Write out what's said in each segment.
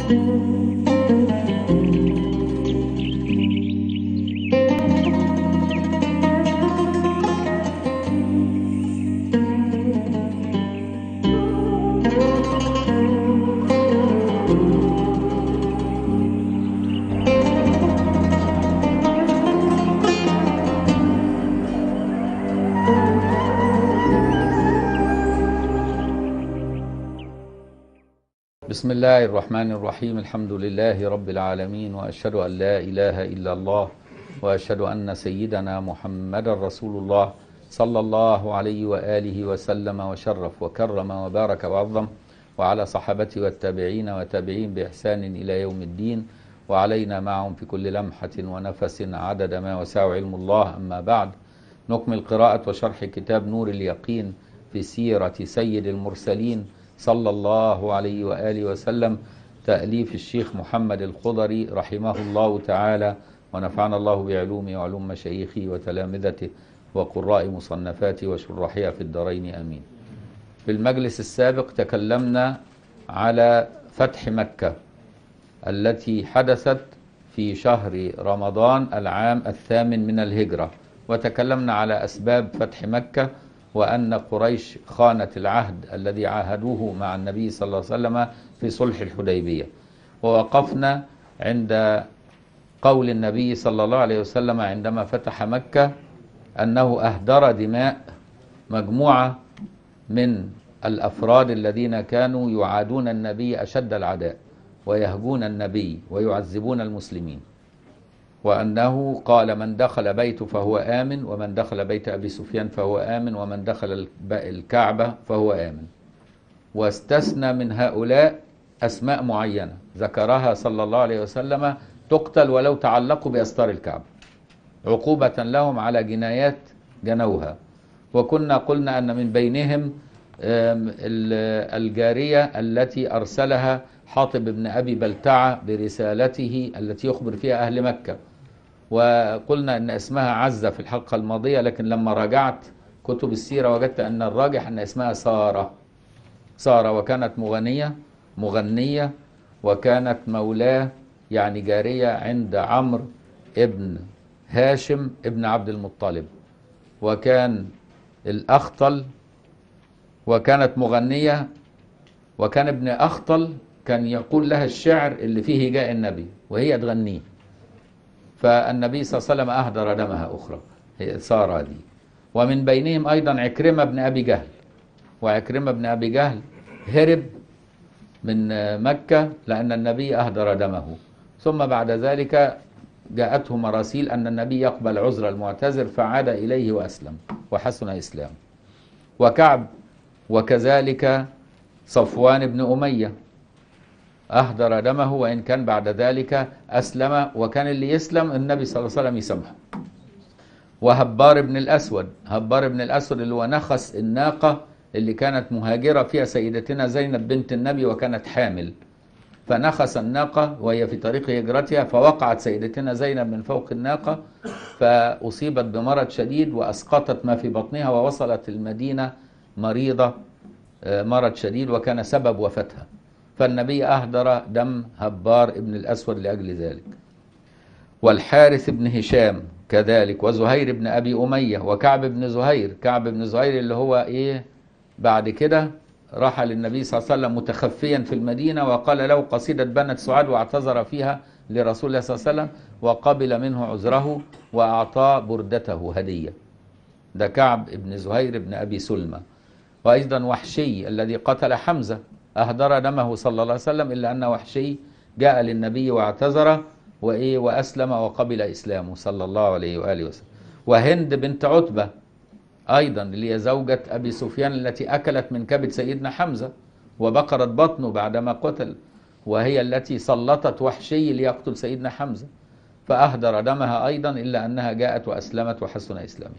بسم الله الرحمن الرحيم الحمد لله رب العالمين واشهد ان لا اله الا الله واشهد ان سيدنا محمدا رسول الله صلى الله عليه واله وسلم وشرف وكرم وبارك وعظم وعلى صحابته والتابعين وتابعين باحسان الى يوم الدين وعلينا معهم في كل لمحه ونفس عدد ما وسع علم الله اما بعد نكمل قراءه وشرح كتاب نور اليقين في سيره سيد المرسلين صلى الله عليه وآله وسلم تأليف الشيخ محمد الخضري رحمه الله تعالى ونفعنا الله بعلومه وعلوم مشايخه وتلامذته وقراء مصنفاته وشرحها في الدارين آمين في المجلس السابق تكلمنا على فتح مكة التي حدثت في شهر رمضان العام الثامن من الهجرة وتكلمنا على أسباب فتح مكة وأن قريش خانت العهد الذي عاهدوه مع النبي صلى الله عليه وسلم في صلح الحديبية ووقفنا عند قول النبي صلى الله عليه وسلم عندما فتح مكة أنه أهدر دماء مجموعة من الأفراد الذين كانوا يعادون النبي أشد العداء ويهجون النبي ويعذبون المسلمين وأنه قال من دخل بيته فهو آمن ومن دخل بيت أبي سفيان فهو آمن ومن دخل الكعبة فهو آمن واستثنى من هؤلاء أسماء معينة ذكرها صلى الله عليه وسلم تقتل ولو تعلقوا بأستار الكعبة عقوبة لهم على جنايات جنوها وكنا قلنا أن من بينهم الجارية التي أرسلها حاطب بن أبي بلتعة برسالته التي يخبر فيها أهل مكة وقلنا أن اسمها عزة في الحلقة الماضية لكن لما راجعت كتب السيرة وجدت أن الراجح أن اسمها سارة سارة وكانت مغنية مغنية وكانت مولاه يعني جارية عند عمرو ابن هاشم ابن عبد المطلب وكان الأخطل وكانت مغنية وكان ابن أخطل كان يقول لها الشعر اللي فيه جاء النبي وهي تغنيه فالنبي صلى الله عليه وسلم أهدر دمها أخرى هي سارة دي ومن بينهم أيضا عكرمة بن أبي جهل وعكرمة بن أبي جهل هرب من مكة لأن النبي أهدر دمه ثم بعد ذلك جاءته مراسيل أن النبي يقبل عذر المعتذر فعاد إليه وأسلم وحسن إسلامه وكعب وكذلك صفوان بن أمية أهدر دمه وإن كان بعد ذلك أسلم وكان اللي يسلم النبي صلى الله عليه وسلم يسامحه وهبار بن الأسود هبار بن الأسود اللي هو نخس الناقة اللي كانت مهاجرة فيها سيدتنا زينب بنت النبي وكانت حامل فنخس الناقة وهي في طريق هجرتها فوقعت سيدتنا زينب من فوق الناقة فأصيبت بمرض شديد وأسقطت ما في بطنها ووصلت المدينة مريضة مرض شديد وكان سبب وفاتها فالنبي أهدر دم هبار ابن الأسود لأجل ذلك والحارث بن هشام كذلك وزهير بن أبي أمية وكعب بن زهير كعب بن زهير اللي هو إيه بعد كده راح للنبي صلى الله عليه وسلم متخفيا في المدينة وقال له قصيدة بنت سعاد واعتذر فيها لرسول الله صلى الله عليه وسلم وقبل منه عذره وأعطاه بردته هدية ده كعب بن زهير بن أبي سلمى وأيضا وحشي الذي قتل حمزة أهدر دمه صلى الله عليه وسلم إلا أن وحشي جاء للنبي واعتذر وإيه وأسلم وقبل إسلامه صلى الله عليه وآله وسلم وهند بنت عتبة أيضا اللي هي زوجة أبي سفيان التي أكلت من كبد سيدنا حمزة وبقرت بطنه بعدما قتل وهي التي سلطت وحشي ليقتل سيدنا حمزة فأهدر دمها أيضا إلا أنها جاءت وأسلمت وحسن إسلامها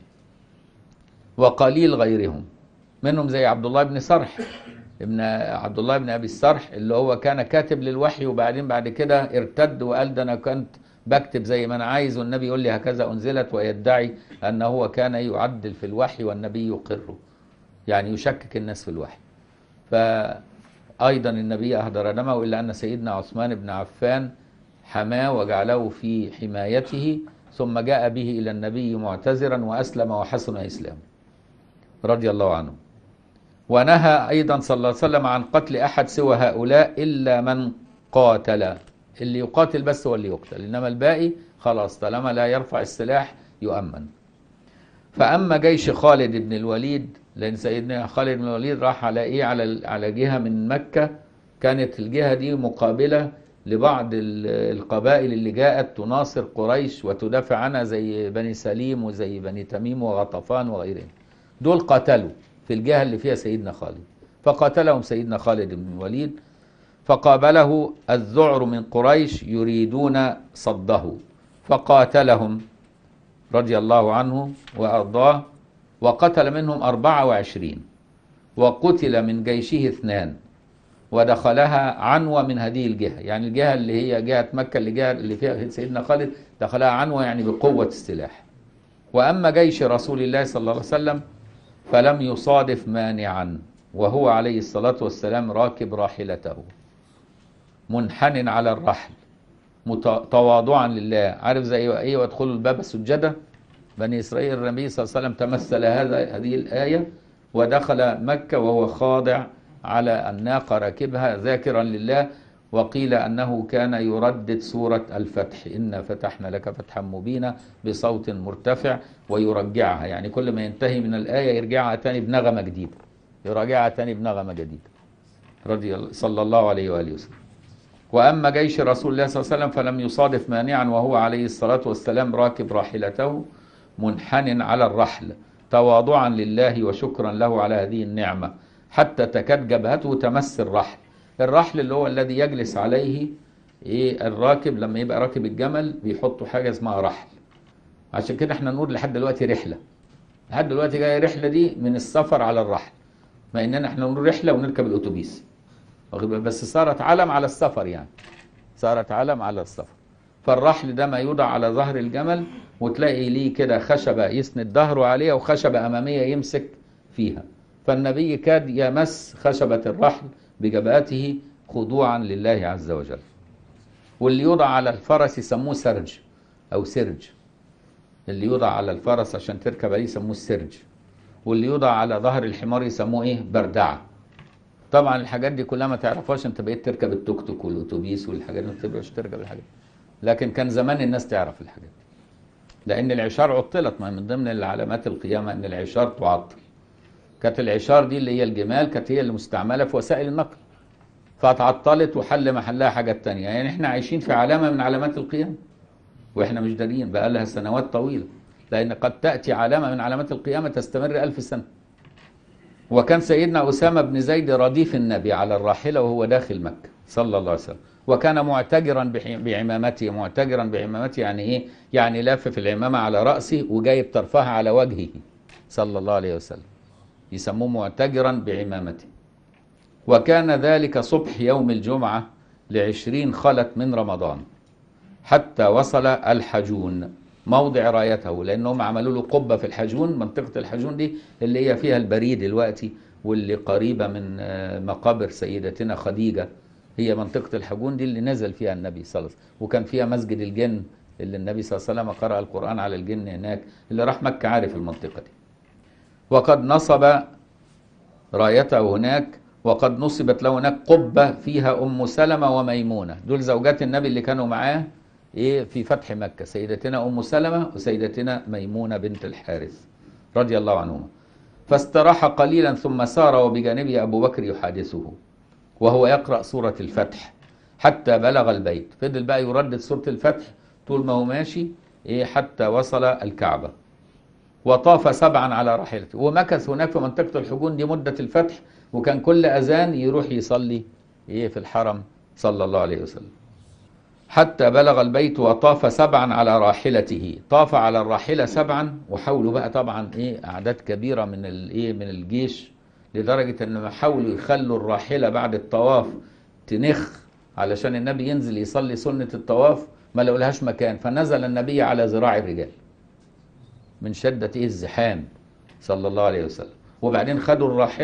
وقليل غيرهم منهم زي عبد الله بن سرح ابن عبد الله بن ابي السرح اللي هو كان كاتب للوحي وبعدين بعد كده ارتد وقال ده انا كنت بكتب زي ما انا عايز والنبي يقول لي هكذا انزلت ويدعي ان هو كان يعدل في الوحي والنبي يقره يعني يشكك الناس في الوحي أيضا النبي أهدر دمه إلا أن سيدنا عثمان بن عفان حماه وجعله في حمايته ثم جاء به إلى النبي معتذرا وأسلم وحسن إسلامه رضي الله عنه ونهى أيضا صلى الله عليه وسلم عن قتل أحد سوى هؤلاء إلا من قاتل اللي يقاتل بس هو اللي يقتل إنما الباقي خلاص طالما لا يرفع السلاح يؤمن فأما جيش خالد بن الوليد لأن سيدنا خالد بن الوليد راح على إيه على على جهة من مكة كانت الجهة دي مقابلة لبعض ال- القبائل اللي جاءت تناصر قريش وتدافع عنها زي بني سليم وزي بني تميم وغطفان وغيرهم دول قاتلوا في الجهة اللي فيها سيدنا خالد فقاتلهم سيدنا خالد بن الوليد فقابله الذعر من قريش يريدون صده فقاتلهم رضي الله عنه وأرضاه وقتل منهم أربعة وعشرين وقتل من جيشه اثنان ودخلها عنوة من هذه الجهة يعني الجهة اللي هي جهة مكة اللي, جهة اللي فيها سيدنا خالد دخلها عنوة يعني بقوة السلاح وأما جيش رسول الله صلى الله عليه وسلم فلم يصادف مانعا وهو عليه الصلاة والسلام راكب راحلته منحن على الرحل مت- تواضعا لله عارف زي ايه وادخلوا الباب سجدا بني اسرائيل النبي صلى الله عليه وسلم تمثل هذا هذه الايه ودخل مكه وهو خاضع على الناقه راكبها ذاكرا لله وقيل انه كان يردد سوره الفتح انا فتحنا لك فتحا مبينا بصوت مرتفع ويرجعها يعني كل ما ينتهي من الايه يرجعها تاني بنغمه جديده يراجعها تاني بنغمه جديده رضي الله صلى الله عليه واله وسلم وأما جيش رسول الله صلى الله عليه وسلم فلم يصادف مانعا وهو عليه الصلاة والسلام راكب راحلته منحن على الرحل تواضعا لله وشكرا له على هذه النعمة حتى تكاد جبهته تمس الرحل الرحل اللي هو الذي يجلس عليه ايه الراكب لما يبقى راكب الجمل بيحطوا حاجة اسمها رحل عشان كده احنا نقول لحد دلوقتي رحلة لحد دلوقتي جاية رحلة دي من السفر على الرحل ما اننا احنا نقول رحلة ونركب الاتوبيس واخد بالك؟ بس صارت علم على السفر يعني صارت علم على السفر فالرحل ده ما يوضع على ظهر الجمل وتلاقي ليه كده خشبة يسند ظهره عليها وخشبة أمامية يمسك فيها فالنبي كاد يمس خشبة الرحل بجبهته خضوعا لله عز وجل واللي يوضع على الفرس يسموه سرج أو سرج اللي يوضع على الفرس عشان تركب عليه يسموه السرج واللي يوضع على ظهر الحمار يسموه ايه بردعه طبعا الحاجات دي كلها ما تعرفهاش انت بقيت تركب التوك توك والاتوبيس والحاجات دي ما تقدرش تركب الحاجات دي. لكن كان زمان الناس تعرف الحاجات دي لان العشار عطلت ما من ضمن العلامات القيامه ان العشار تعطل كانت العشار دي اللي هي الجمال كانت هي اللي مستعمله في وسائل النقل فتعطلت وحل محلها حاجات تانية يعني احنا عايشين في علامه من علامات القيامه واحنا مش دارين بقى لها سنوات طويله لان قد تاتي علامه من علامات القيامه تستمر ألف سنه وكان سيدنا أسامة بن زيد رديف النبي على الراحلة وهو داخل مكة صلى الله عليه وسلم وكان معتجرا بح- بعمامته معتجرا بعمامته يعني ايه يعني لافف العمامة على رأسه وجايب طرفها على وجهه صلى الله عليه وسلم يسموه معتجرا بعمامته وكان ذلك صبح يوم الجمعة لعشرين خلت من رمضان حتى وصل الحجون موضع رايته لانهم عملوا له قبه في الحجون منطقه الحجون دي اللي هي فيها البريد دلوقتي واللي قريبه من آه، مقابر سيدتنا خديجه هي منطقه الحجون دي اللي نزل فيها النبي صلى الله عليه وسلم وكان فيها مسجد الجن اللي النبي صلى الله عليه وسلم قرأ القرآن على الجن هناك اللي راح مكة عارف المنطقة دي وقد نصب رايته هناك وقد نصبت له هناك قبة فيها أم سلمة وميمونة دول زوجات النبي اللي كانوا معاه إيه في فتح مكة سيدتنا أم سلمة وسيدتنا ميمونة بنت الحارث رضي الله عنهما فاستراح قليلا ثم سار وبجانبه أبو بكر يحادثه وهو يقرأ سورة الفتح حتى بلغ البيت فضل بقى يردد سورة الفتح طول ما هو ماشي إيه حتى وصل الكعبة وطاف سبعا على راحلته ومكث هناك في منطقة الحجون دي مدة الفتح وكان كل أذان يروح يصلي إيه في الحرم صلى الله عليه وسلم حتى بلغ البيت وطاف سبعا على راحلته طاف على الراحلة سبعا وحاولوا بقى طبعا ايه اعداد كبيرة من الايه من الجيش لدرجة ان حاولوا يخلوا الراحلة بعد الطواف تنخ علشان النبي ينزل يصلي سنة الطواف ما لقولهاش مكان فنزل النبي على ذراع الرجال من شدة ايه الزحام صلى الله عليه وسلم وبعدين خدوا الراحلة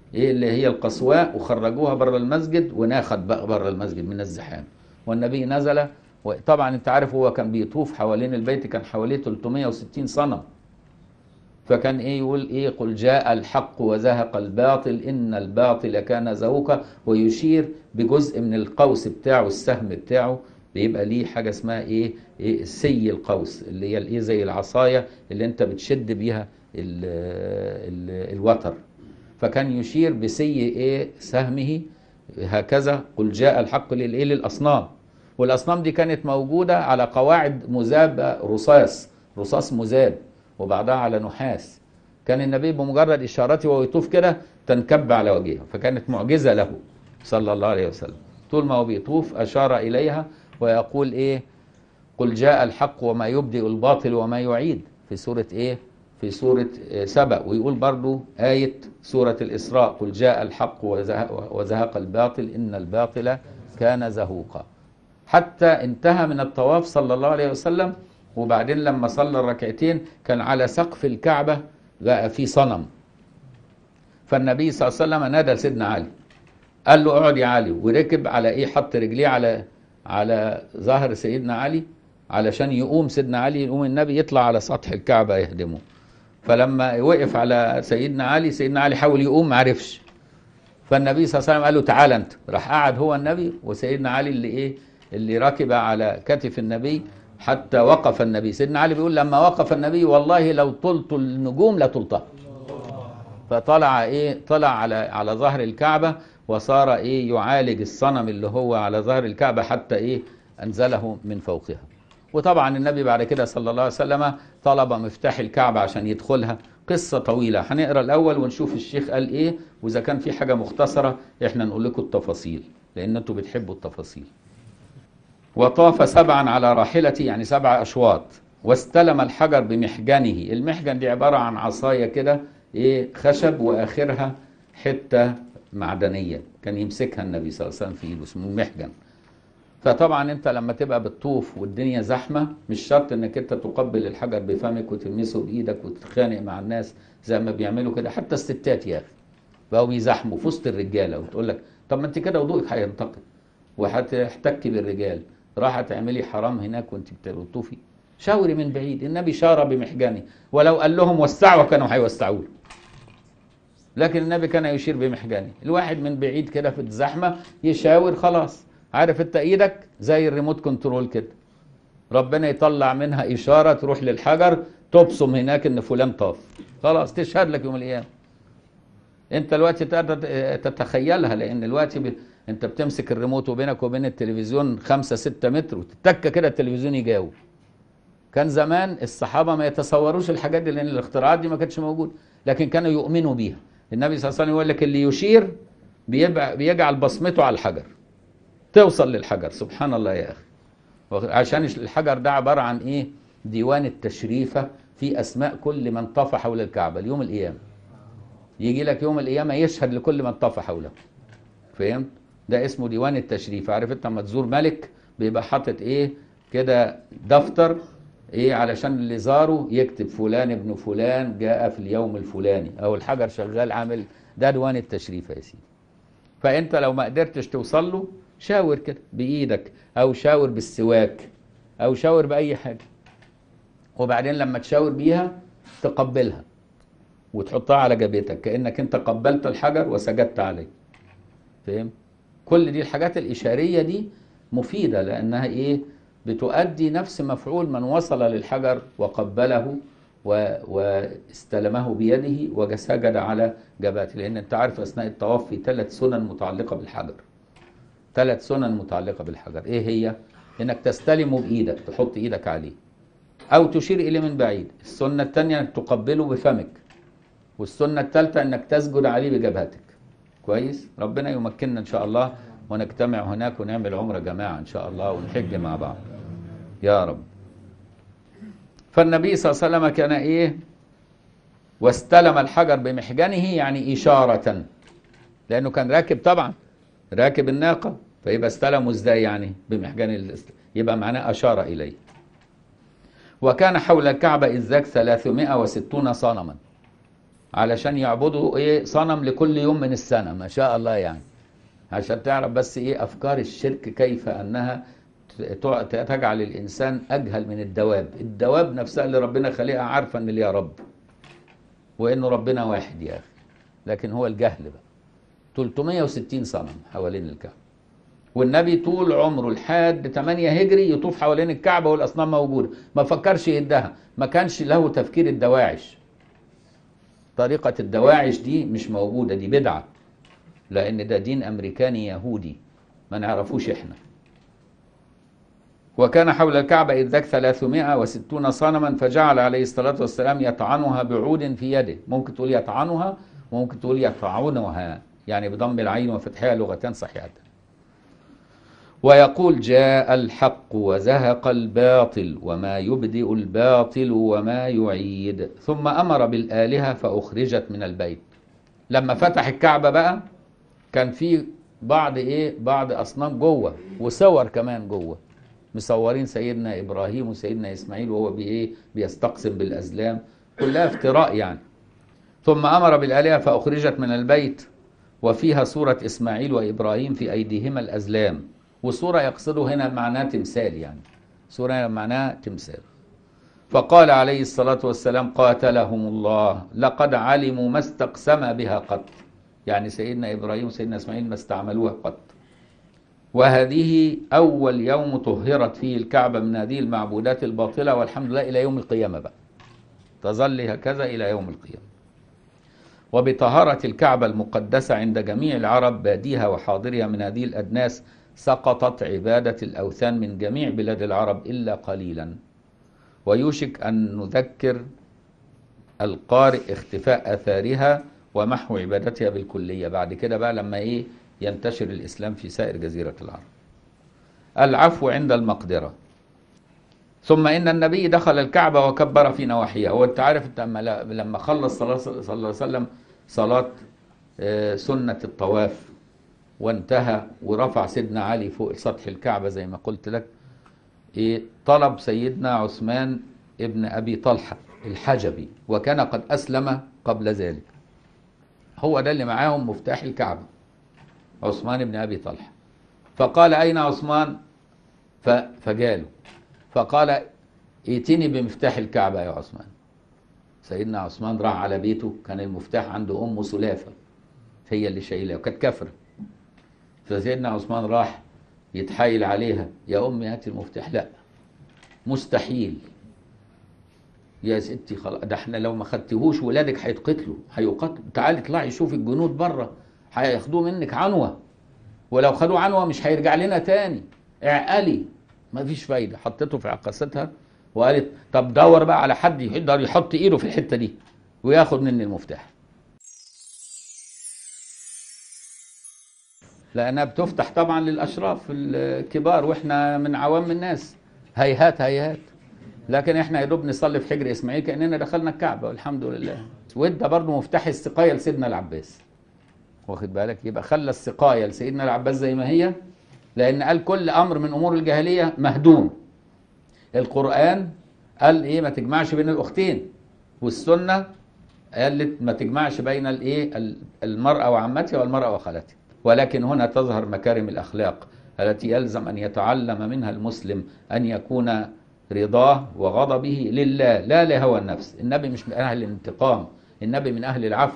ايه اللي هي القصواء وخرجوها بره المسجد وناخد بقى بره المسجد من الزحام والنبي نزل وطبعا انت عارف هو كان بيطوف حوالين البيت كان حواليه 360 صنم فكان ايه يقول ايه قل جاء الحق وزهق الباطل ان الباطل كان زهوقا ويشير بجزء من القوس بتاعه السهم بتاعه بيبقى ليه حاجه اسمها ايه, إيه سي القوس اللي هي الايه زي العصايه اللي انت بتشد بيها ال ال الوتر فكان يشير بسي ايه سهمه هكذا قل جاء الحق للايه للاصنام والاصنام دي كانت موجوده على قواعد مذابه رصاص رصاص مذاب وبعدها على نحاس كان النبي بمجرد اشارته وهو يطوف كده تنكب على وجهه فكانت معجزه له صلى الله عليه وسلم طول ما هو بيطوف اشار اليها ويقول ايه قل جاء الحق وما يبدئ الباطل وما يعيد في سوره ايه في سورة سبأ ويقول برضو آية سورة الإسراء قل جاء الحق وزهق الباطل إن الباطل كان زهوقا حتى انتهى من الطواف صلى الله عليه وسلم وبعدين لما صلى الركعتين كان على سقف الكعبة بقى في صنم فالنبي صلى الله عليه وسلم نادى لسيدنا علي قال له اقعد يا علي وركب على ايه حط رجليه على على ظهر سيدنا علي علشان يقوم سيدنا علي يقوم النبي يطلع على سطح الكعبة يهدمه فلما وقف على سيدنا علي سيدنا علي حاول يقوم ما عرفش فالنبي صلى الله عليه وسلم قال له تعالى انت راح قعد هو النبي وسيدنا علي اللي ايه اللي ركب على كتف النبي حتى وقف النبي سيدنا علي بيقول لما وقف النبي والله لو طلت النجوم لطلتها فطلع ايه طلع على على ظهر الكعبه وصار ايه يعالج الصنم اللي هو على ظهر الكعبه حتى ايه انزله من فوقها وطبعا النبي بعد كده صلى الله عليه وسلم طلب مفتاح الكعبه عشان يدخلها قصه طويله هنقرا الاول ونشوف الشيخ قال ايه واذا كان في حاجه مختصره احنا نقول لكم التفاصيل لان انتوا بتحبوا التفاصيل وطاف سبعا على راحلته يعني سبع اشواط واستلم الحجر بمحجنه المحجن دي عباره عن عصايه كده ايه خشب واخرها حته معدنيه كان يمسكها النبي صلى الله عليه وسلم في ايده اسمه المحجن فطبعا انت لما تبقى بتطوف والدنيا زحمه مش شرط انك انت تقبل الحجر بفمك وتلمسه بايدك وتتخانق مع الناس زي ما بيعملوا كده حتى الستات يا اخي بقوا بيزحموا في وسط الرجاله وتقول لك طب ما انت كده وضوءك هينتقد وهتحتكي بالرجال راح تعملي حرام هناك وانت بتطوفي شاوري من بعيد النبي شار بمحجنه ولو قال لهم وسعوا كانوا هيوسعوا له لكن النبي كان يشير بمحجنه الواحد من بعيد كده في الزحمه يشاور خلاص عارف انت ايدك زي الريموت كنترول كده ربنا يطلع منها اشاره تروح للحجر تبصم هناك ان فلان طاف خلاص تشهد لك يوم القيامه انت دلوقتي تقدر تتخيلها لان دلوقتي ب... انت بتمسك الريموت وبينك وبين التلفزيون خمسة ستة متر وتتك كده التلفزيون يجاوب كان زمان الصحابه ما يتصوروش الحاجات دي لان الاختراعات دي ما كانتش موجوده لكن كانوا يؤمنوا بيها النبي صلى الله عليه وسلم يقول لك اللي يشير بيبقى بيجعل بصمته على الحجر توصل للحجر سبحان الله يا اخي عشان الحجر ده عباره عن ايه ديوان التشريفه في اسماء كل من طاف حول الكعبه ليوم القيامه يجي لك يوم القيامه يشهد لكل من طاف حوله فهمت ده اسمه ديوان التشريف عارف انت لما تزور ملك بيبقى حاطط ايه كده دفتر ايه علشان اللي زاره يكتب فلان ابن فلان جاء في اليوم الفلاني او الحجر شغال عامل ده ديوان التشريف يا سيدي فانت لو ما قدرتش توصل له شاور كده بايدك او شاور بالسواك او شاور باي حاجه وبعدين لما تشاور بيها تقبلها وتحطها على جبهتك كانك انت قبلت الحجر وسجدت عليه فهم كل دي الحاجات الاشاريه دي مفيده لانها ايه بتؤدي نفس مفعول من وصل للحجر وقبله و... واستلمه بيده وسجد على جبهته لان انت عارف اثناء الطواف في ثلاث سنن متعلقه بالحجر ثلاث سنن متعلقه بالحجر ايه هي انك تستلمه بايدك تحط ايدك عليه او تشير اليه من بعيد السنه الثانيه انك تقبله بفمك والسنه الثالثه انك تسجد عليه بجبهتك كويس ربنا يمكننا ان شاء الله ونجتمع هناك ونعمل عمره جماعه ان شاء الله ونحج مع بعض يا رب فالنبي صلى الله عليه وسلم كان ايه واستلم الحجر بمحجنه يعني اشاره لانه كان راكب طبعا راكب الناقه فيبقى استلمه ازاي يعني بمحجن يبقى معناه اشار اليه وكان حول الكعبه اذ ذاك 360 صنما علشان يعبدوا ايه صنم لكل يوم من السنة ما شاء الله يعني عشان تعرف بس ايه افكار الشرك كيف انها ت- تجعل الانسان اجهل من الدواب الدواب نفسها اللي ربنا خلقها عارفة ان ليها رب وانه ربنا واحد يا اخي لكن هو الجهل بقى 360 صنم حوالين الكعبة والنبي طول عمره لحد 8 هجري يطوف حوالين الكعبة والاصنام موجودة ما فكرش يهدها ما كانش له تفكير الدواعش طريقة الدواعش دي مش موجودة دي بدعة لأن ده دين أمريكاني يهودي ما نعرفوش إحنا وكان حول الكعبة إذ ذاك 360 صنما فجعل عليه الصلاة والسلام يطعنها بعود في يده ممكن تقول يطعنها وممكن تقول يطعنها يعني بضم العين وفتحها لغتان صحيحتان ويقول جاء الحق وزهق الباطل وما يبدئ الباطل وما يعيد ثم أمر بالآلهة فأخرجت من البيت لما فتح الكعبة بقى كان في بعض ايه بعض اصنام جوه وصور كمان جوه مصورين سيدنا ابراهيم وسيدنا اسماعيل وهو بايه بيستقسم بالازلام كلها افتراء يعني ثم امر بالالهه فاخرجت من البيت وفيها صوره اسماعيل وابراهيم في ايديهما الازلام والصوره يقصده هنا معناه تمثال يعني صوره هنا معناها تمثال فقال عليه الصلاه والسلام قاتلهم الله لقد علموا ما استقسم بها قط يعني سيدنا ابراهيم وسيدنا اسماعيل ما استعملوها قط وهذه اول يوم طهرت فيه الكعبه من هذه المعبودات الباطله والحمد لله الى يوم القيامه بقى تظل هكذا الى يوم القيامه وبطهاره الكعبه المقدسه عند جميع العرب باديها وحاضرها من هذه الادناس سقطت عباده الاوثان من جميع بلاد العرب الا قليلا ويوشك ان نذكر القارئ اختفاء اثارها ومحو عبادتها بالكليه بعد كده بقى لما ايه ينتشر الاسلام في سائر جزيره العرب. العفو عند المقدره. ثم ان النبي دخل الكعبه وكبر في نواحيها، هو انت عارف انت لما لما خلص صلى الله عليه وسلم صلاه آه، سنه الطواف وانتهى ورفع سيدنا علي فوق سطح الكعبه زي ما قلت لك ايه طلب سيدنا عثمان ابن ابي طلحه الحجبي وكان قد اسلم قبل ذلك. هو ده اللي معاهم مفتاح الكعبة عثمان بن أبي طلحة فقال أين عثمان ف- فجاله فقال ائتني بمفتاح الكعبة يا عثمان سيدنا عثمان راح على بيته كان المفتاح عنده أمه سلافة هي اللي شايلاه وكانت كافرة فسيدنا عثمان راح يتحايل عليها يا أمي هاتي المفتاح لا مستحيل يا ستي خلاص ده احنا لو ما خدتهوش ولادك هيتقتلوا هيقتلوا تعالي اطلعي شوفي الجنود بره هياخدوه منك عنوه ولو خدوه عنوه مش هيرجع لنا تاني اعقلي مفيش فايده حطيته في عقاستها وقالت طب دور بقى على حد يقدر يحط ايده في الحته دي وياخد مني المفتاح لانها بتفتح طبعا للاشراف الكبار واحنا من عوام الناس هيهات هيهات لكن احنا يا دوب نصلي في حجر اسماعيل كاننا دخلنا الكعبه والحمد لله وادى برضه مفتاح السقايه لسيدنا العباس واخد بالك يبقى خلى السقايه لسيدنا العباس زي ما هي لان قال كل امر من امور الجاهليه مهدوم القران قال ايه ما تجمعش بين الاختين والسنه قالت ما تجمعش بين الايه المراه وعمتها والمراه وخالتها ولكن هنا تظهر مكارم الاخلاق التي يلزم ان يتعلم منها المسلم ان يكون رضاه وغضبه لله لا لهوى النفس النبي مش من أهل الانتقام النبي من أهل العفو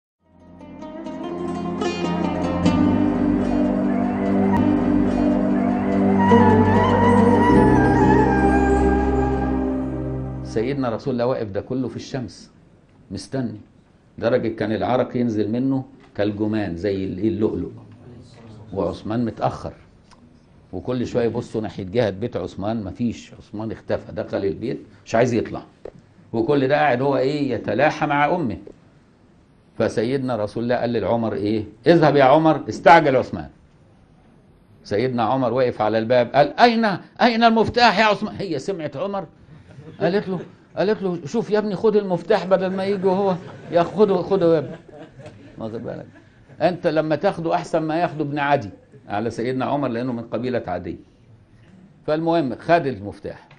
سيدنا رسول الله واقف ده كله في الشمس مستني درجة كان العرق ينزل منه كالجمان زي اللؤلؤ وعثمان متأخر وكل شويه يبصوا ناحيه جهه بيت عثمان مفيش عثمان اختفى دخل البيت مش عايز يطلع وكل ده قاعد هو ايه يتلاحى مع امه فسيدنا رسول الله قال لعمر ايه اذهب يا عمر استعجل عثمان سيدنا عمر وقف على الباب قال اين اين المفتاح يا عثمان هي سمعت عمر قالت له قالت له شوف يا ابني خد المفتاح بدل ما يجي وهو ياخده خده يا ابني واخد بالك انت لما تاخده احسن ما ياخده ابن عدي على سيدنا عمر لانه من قبيله عدي فالمهم خد المفتاح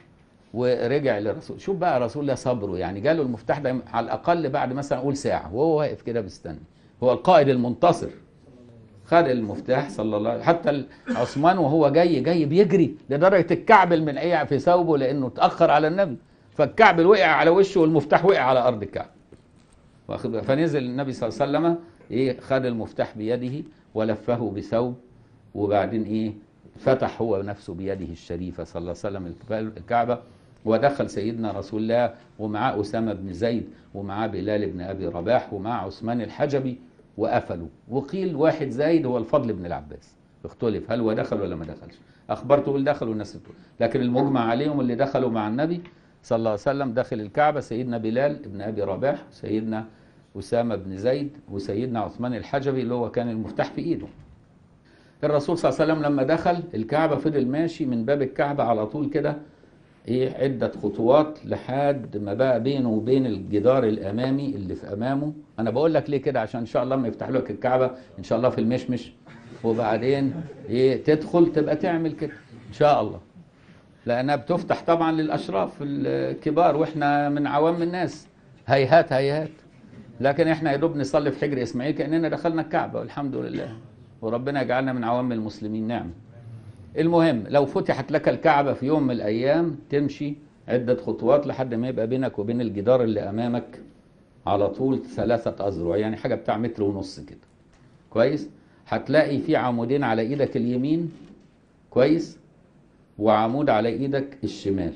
ورجع للرسول شوف بقى رسول الله صبره يعني جاله المفتاح ده على الاقل بعد مثلا قول ساعه وهو واقف كده بيستنى هو القائد المنتصر خد المفتاح صلى الله عليه حتى ال- عثمان وهو جاي جاي بيجري لدرجه الكعبل من ايه في ثوبه لانه اتاخر على النبي فالكعبل وقع على وشه والمفتاح وقع على ارض الكعبه واخد بالك؟ فنزل النبي صلى الله عليه وسلم ايه خد المفتاح بيده ولفه بثوب وبعدين ايه فتح هو نفسه بيده الشريفه صلى الله عليه وسلم الكعبه ودخل سيدنا رسول الله ومعاه اسامه بن زيد ومعاه بلال بن ابي رباح ومعاه عثمان الحجبي وقفلوا وقيل واحد زايد هو الفضل بن العباس اختلف هل هو دخل ولا ما دخلش اخبار تقول دخل والناس تقول لكن المجمع عليهم اللي دخلوا مع النبي صلى الله عليه وسلم داخل الكعبه سيدنا بلال بن ابي رباح سيدنا اسامه بن زيد وسيدنا عثمان الحجبي اللي هو كان المفتاح في ايده الرسول صلى الله عليه وسلم لما دخل الكعبه فضل ماشي من باب الكعبه على طول كده ايه عده خطوات لحد ما بقى بينه وبين الجدار الامامي اللي في امامه انا بقول لك ليه كده عشان ان شاء الله لما يفتح لك الكعبه ان شاء الله في المشمش وبعدين ايه تدخل تبقى تعمل كده ان شاء الله لانها بتفتح طبعا للاشراف الكبار واحنا من عوام الناس هيهات هيهات لكن احنا يا دوب نصلي في حجر اسماعيل كاننا دخلنا الكعبه والحمد لله وربنا يجعلنا من عوام المسلمين نعم المهم لو فتحت لك الكعبه في يوم من الايام تمشي عده خطوات لحد ما يبقى بينك وبين الجدار اللي امامك على طول ثلاثه اذرع يعني حاجه بتاع متر ونص كده كويس هتلاقي في عمودين على ايدك اليمين كويس وعمود على ايدك الشمال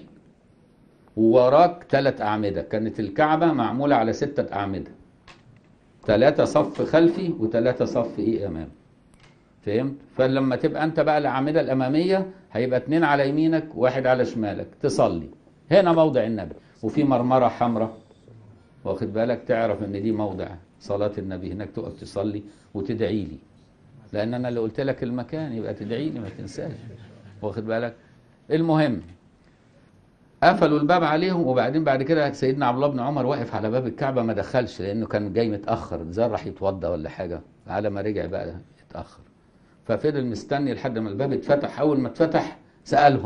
ووراك ثلاث أعمدة كانت الكعبة معمولة على ستة أعمدة ثلاثة صف خلفي وثلاثة صف إيه أمام فهمت؟ فلما تبقى أنت بقى الأعمدة الأمامية هيبقى اتنين على يمينك واحد على شمالك تصلي هنا موضع النبي وفي مرمرة حمراء واخد بالك تعرف ان دي موضع صلاة النبي هناك تقف تصلي وتدعي لي لان انا اللي قلت لك المكان يبقى تدعي لي ما تنساش واخد بالك المهم قفلوا الباب عليهم وبعدين بعد كده سيدنا عبد الله بن عمر واقف على باب الكعبه ما دخلش لانه كان جاي متاخر زي راح يتوضى ولا حاجه على ما رجع بقى اتاخر ففضل مستني لحد ما الباب اتفتح اول ما اتفتح سالهم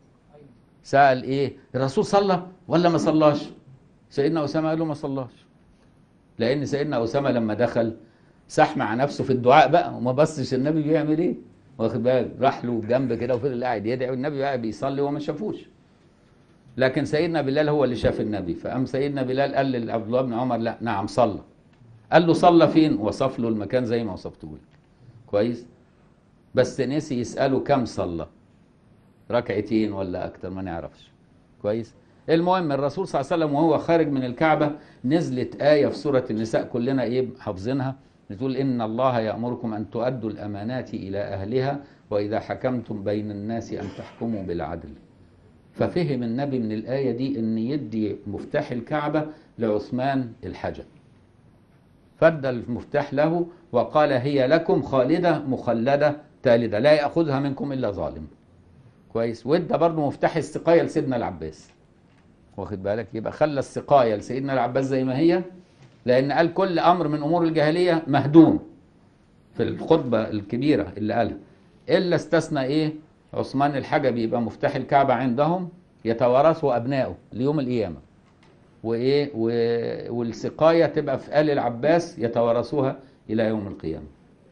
سال ايه الرسول صلى ولا ما صلاش سيدنا اسامه قال له ما صلاش لان سيدنا اسامه لما دخل ساح مع نفسه في الدعاء بقى وما بصش النبي بيعمل ايه واخد بالك راح له جنب كده وفضل قاعد يدعي والنبي قاعد بيصلي وما شافوش لكن سيدنا بلال هو اللي شاف النبي فقام سيدنا بلال قال لعبد الله بن عمر لا نعم صلى قال له صلى فين وصف له المكان زي ما وصفته لك كويس بس نسي يساله كم صلى ركعتين ولا اكتر ما نعرفش كويس المهم الرسول صلى الله عليه وسلم وهو خارج من الكعبه نزلت ايه في سوره النساء كلنا ايه حافظينها بتقول ان الله يامركم ان تؤدوا الامانات الى اهلها واذا حكمتم بين الناس ان تحكموا بالعدل ففهم النبي من الآية دي أن يدي مفتاح الكعبة لعثمان الحجر فادى المفتاح له وقال هي لكم خالدة مخلدة تالدة لا يأخذها منكم إلا ظالم كويس وادى برضه مفتاح السقاية لسيدنا العباس واخد بالك يبقى خلى السقاية لسيدنا العباس زي ما هي لأن قال كل أمر من أمور الجاهلية مهدوم في الخطبة الكبيرة اللي قالها إلا استثنى إيه عثمان الحجبي يبقى مفتاح الكعبة عندهم يتوارثه أبنائه ليوم القيامة وإيه و... والسقاية تبقى في آل العباس يتوارثوها إلى يوم القيامة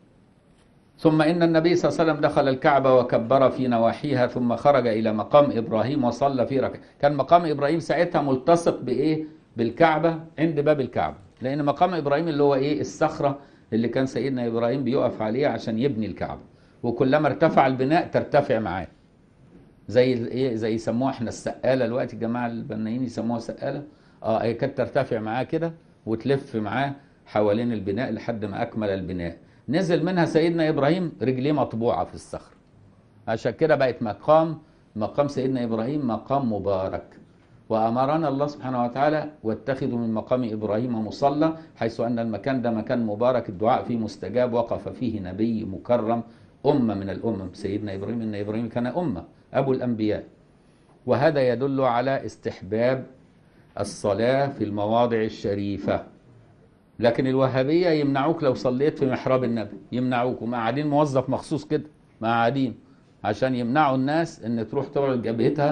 ثم إن النبي صلى الله عليه وسلم دخل الكعبة وكبر في نواحيها ثم خرج إلى مقام إبراهيم وصلى في ركعة كان مقام إبراهيم ساعتها ملتصق بإيه بالكعبة عند باب الكعبة لأن مقام إبراهيم اللي هو إيه الصخرة اللي كان سيدنا إبراهيم بيقف عليها عشان يبني الكعبة وكلما ارتفع البناء ترتفع معاه زي ايه زي يسموها احنا السقاله دلوقتي الجماعه البنايين يسموها سقاله اه هي كانت ترتفع معاه كده وتلف معاه حوالين البناء لحد ما اكمل البناء نزل منها سيدنا ابراهيم رجليه مطبوعه في الصخر عشان كده بقت مقام مقام سيدنا ابراهيم مقام مبارك وامرنا الله سبحانه وتعالى واتخذوا من مقام ابراهيم مصلى حيث ان المكان ده مكان مبارك الدعاء فيه مستجاب وقف فيه نبي مكرم أمة من الأمم سيدنا إبراهيم إن إبراهيم كان أمة أبو الأنبياء وهذا يدل على استحباب الصلاة في المواضع الشريفة لكن الوهابية يمنعوك لو صليت في محراب النبي يمنعوك ومقعدين موظف مخصوص كده مقعدين عشان يمنعوا الناس ان تروح تقعد جبهتها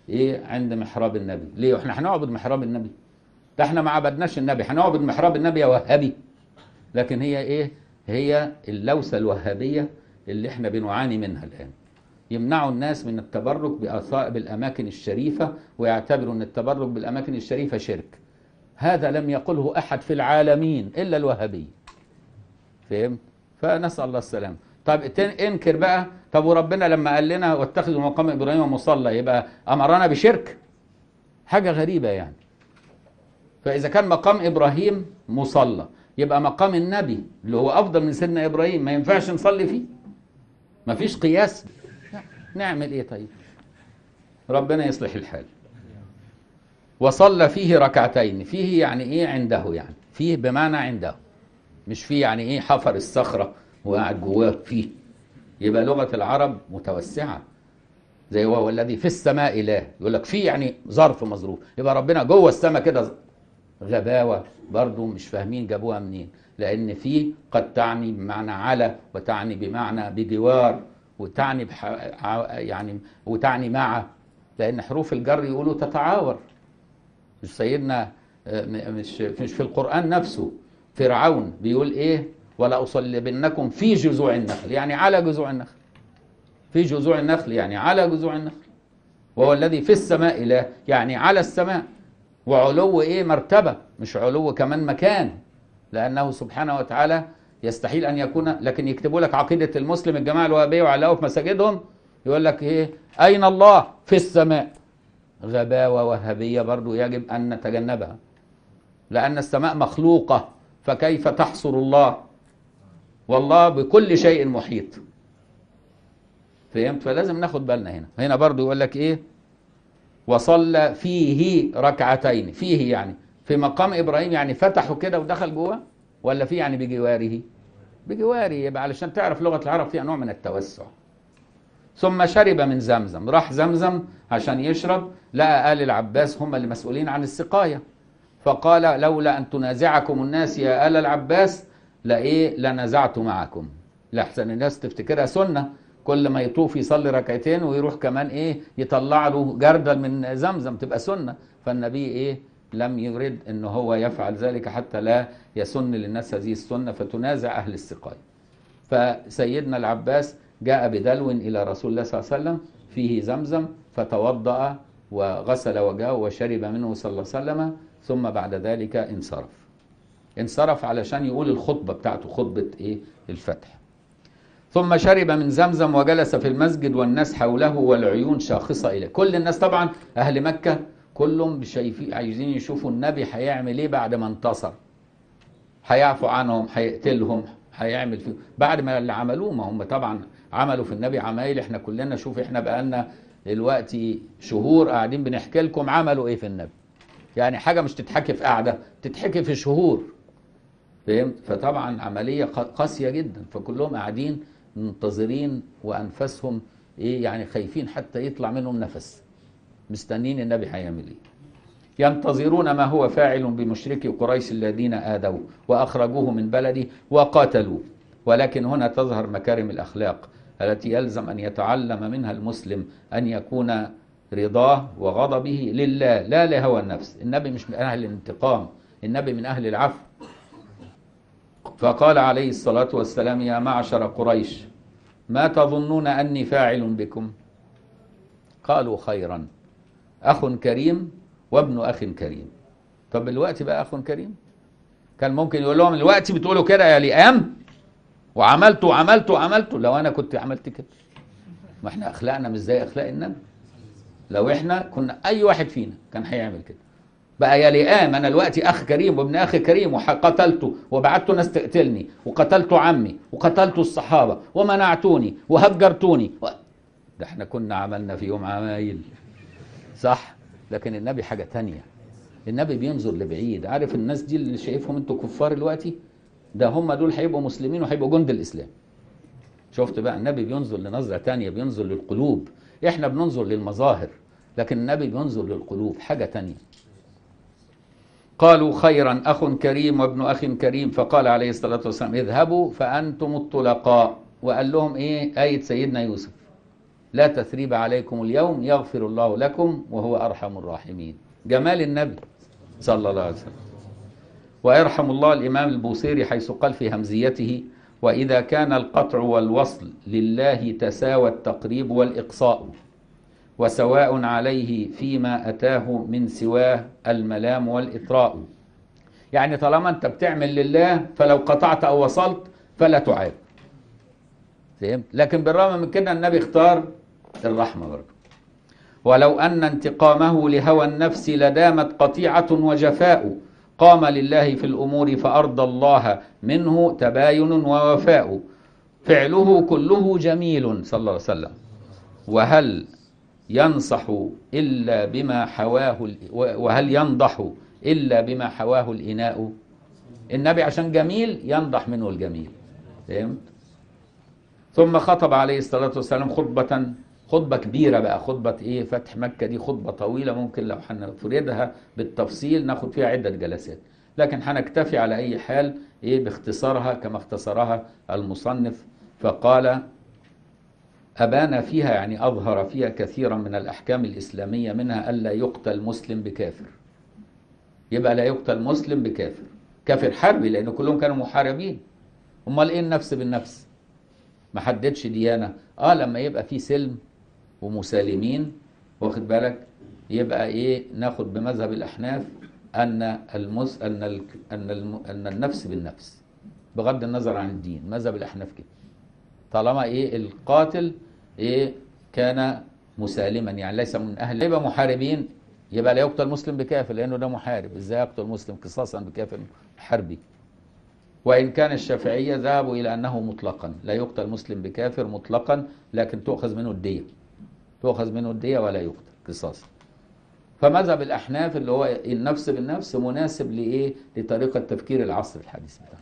ايه عند محراب النبي ليه احنا هنعبد محراب النبي ده احنا ما عبدناش النبي هنعبد محراب النبي يا وهابي لكن هي ايه هي اللوسه الوهابيه اللي احنا بنعاني منها الان يمنعوا الناس من التبرك بآثار بالاماكن الشريفه ويعتبروا ان التبرك بالاماكن الشريفه شرك هذا لم يقله احد في العالمين الا الوهابيه فهمت فنسال الله السلامه طب تن- انكر بقى طب وربنا لما قال لنا واتخذوا مقام ابراهيم مصلى يبقى امرنا بشرك حاجه غريبه يعني فاذا كان مقام ابراهيم مصلى يبقى مقام النبي اللي هو افضل من سيدنا ابراهيم ما ينفعش نصلي فيه ما فيش قياس نعمل ايه طيب ربنا يصلح الحال وصلى فيه ركعتين فيه يعني ايه عنده يعني فيه بمعنى عنده مش فيه يعني ايه حفر الصخرة وقاعد جواه فيه يبقى لغة العرب متوسعة زي وهو الذي في السماء إله يقول لك فيه يعني ظرف مظروف يبقى ربنا جوه السماء كده غباوة برضو مش فاهمين جابوها منين لأن فيه قد تعني بمعنى على وتعني بمعنى بجوار وتعني بح... ع- يعني وتعني مع لأن حروف الجر يقولوا تتعاور مش سيدنا آه، م- مش مش في القرآن نفسه فرعون بيقول ايه ولا أصلبنكم في جذوع النخل يعني على جذوع النخل في جذوع النخل يعني على جذوع النخل وهو الذي في السماء إله يعني على السماء وعلو ايه مرتبة مش علو كمان مكان لأنه سبحانه وتعالى يستحيل أن يكون لكن يكتبوا لك عقيدة المسلم الجماعة الوهابية وعلقوا في مساجدهم يقول لك ايه أين الله في السماء غباوة وهابية برضو يجب أن نتجنبها لأن السماء مخلوقة فكيف تحصر الله والله بكل شيء محيط فهمت فلازم ناخد بالنا هنا هنا برضو يقول لك ايه وصلى فيه ركعتين فيه يعني في مقام ابراهيم يعني فتحه كده ودخل جوه ولا فيه يعني بجواره بجواره يبقى علشان تعرف لغه العرب فيها نوع من التوسع ثم شرب من زمزم راح زمزم عشان يشرب لقى آل العباس هم اللي مسؤولين عن السقاية فقال لولا أن تنازعكم الناس يا آل العباس لإيه لنزعت معكم لأحسن الناس تفتكرها سنة كل ما يطوف يصلي ركعتين ويروح كمان إيه يطلع له جردل من زمزم تبقى سنة فالنبي إيه لم يرد أن هو يفعل ذلك حتى لا يسن للناس هذه السنة فتنازع أهل السقاية فسيدنا العباس جاء بدلو إلى رسول الله صلى الله عليه وسلم فيه زمزم فتوضأ وغسل وجهه وشرب منه صلى الله عليه وسلم ثم بعد ذلك انصرف انصرف علشان يقول الخطبة بتاعته خطبة ايه الفتح ثم شرب من زمزم وجلس في المسجد والناس حوله والعيون شاخصة إليه كل الناس طبعا أهل مكة كلهم شايفين عايزين يشوفوا النبي هيعمل ايه بعد ما انتصر هيعفو عنهم هيقتلهم هيعمل فيهم بعد ما اللي عملوه ما هم طبعا عملوا في النبي عمايل احنا كلنا شوف احنا بقالنا دلوقتي شهور قاعدين بنحكي لكم عملوا ايه في النبي يعني حاجه مش تتحكي في قعده تتحكي في شهور فهمت فطبعا عمليه قاسيه جدا فكلهم قاعدين منتظرين وانفسهم ايه يعني خايفين حتى يطلع منهم نفس مستنين النبي هيعمل ايه ينتظرون ما هو فاعل بمشركي قريش الذين آذوا وأخرجوه من بلده وقاتلوه ولكن هنا تظهر مكارم الأخلاق التي يلزم أن يتعلم منها المسلم أن يكون رضاه وغضبه لله لا لهوى النفس النبي مش من أهل الانتقام النبي من أهل العفو فقال عليه الصلاة والسلام يا معشر قريش ما تظنون أني فاعل بكم قالوا خيرا أخ كريم وابن أخ كريم طب الوقت بقى أخ كريم كان ممكن يقول لهم الوقت بتقولوا كده يا لئام وعملت وعملت وعملت لو أنا كنت عملت كده ما احنا أخلاقنا مش زي أخلاق النبي لو احنا كنا أي واحد فينا كان هيعمل كده بقى يا لئام أنا الوقت أخ كريم وابن أخ كريم وقتلته وبعت ناس تقتلني وقتلت عمي وقتلت الصحابة ومنعتوني وهجرتوني و... ده احنا كنا عملنا في يوم عمايل صح لكن النبي حاجة تانية النبي بينظر لبعيد عارف الناس دي اللي شايفهم انتوا كفار دلوقتي ده هم دول هيبقوا مسلمين وهيبقوا جند الإسلام شفت بقى النبي بينظر لنظرة تانية بينظر للقلوب احنا بننظر للمظاهر لكن النبي بينظر للقلوب حاجة تانية قالوا خيرا أخ كريم وابن أخ كريم فقال عليه الصلاة والسلام اذهبوا فأنتم الطلقاء وقال لهم إيه آية سيدنا يوسف لا تثريب عليكم اليوم يغفر الله لكم وهو أرحم الراحمين جمال النبي صلى الله عليه وسلم ويرحم الله الإمام البوصيري حيث قال في همزيته وإذا كان القطع والوصل لله تساوى التقريب والإقصاء وسواء عليه فيما أتاه من سواه الملام والإطراء يعني طالما أنت بتعمل لله فلو قطعت أو وصلت فلا تعاب فهمت لكن بالرغم من كده النبي اختار الرحمة برضه ولو أن انتقامه لهوى النفس لدامت قطيعة وجفاء قام لله في الأمور فأرضى الله منه تباين ووفاء فعله كله جميل صلى الله عليه وسلم وهل ينصح إلا بما حواه وهل ينضح إلا بما حواه الإناء النبي عشان جميل ينضح منه الجميل فهمت ثم خطب عليه الصلاة والسلام خطبة خطبة كبيرة بقى خطبة ايه فتح مكة دي خطبة طويلة ممكن لو هنفردها بالتفصيل ناخد فيها عدة جلسات لكن هنكتفي على اي حال ايه باختصارها كما اختصرها المصنف فقال أبان فيها يعني أظهر فيها كثيرا من الأحكام الإسلامية منها ألا يقتل مسلم بكافر يبقى لا يقتل مسلم بكافر كافر حربي لأن كلهم كانوا محاربين أمال إيه النفس بالنفس ما حددش ديانة آه لما يبقى في سلم ومسالمين واخد بالك يبقى إيه ناخد بمذهب الأحناف أن المس أن ال... أن الم... أن النفس بالنفس بغض النظر عن الدين مذهب الأحناف كده طالما إيه القاتل إيه كان مسالما يعني ليس من أهل يبقى محاربين يبقى لا يقتل مسلم بكافر لأنه ده محارب إزاي يقتل مسلم قصاصا بكافر حربي وإن كان الشافعية ذهبوا إلى أنه مطلقا لا يقتل مسلم بكافر مطلقا لكن تؤخذ منه الدية تؤخذ منه الدية ولا يقتل قصاصا فمذهب الأحناف اللي هو النفس بالنفس مناسب لإيه لطريقة تفكير العصر الحديث بتاعنا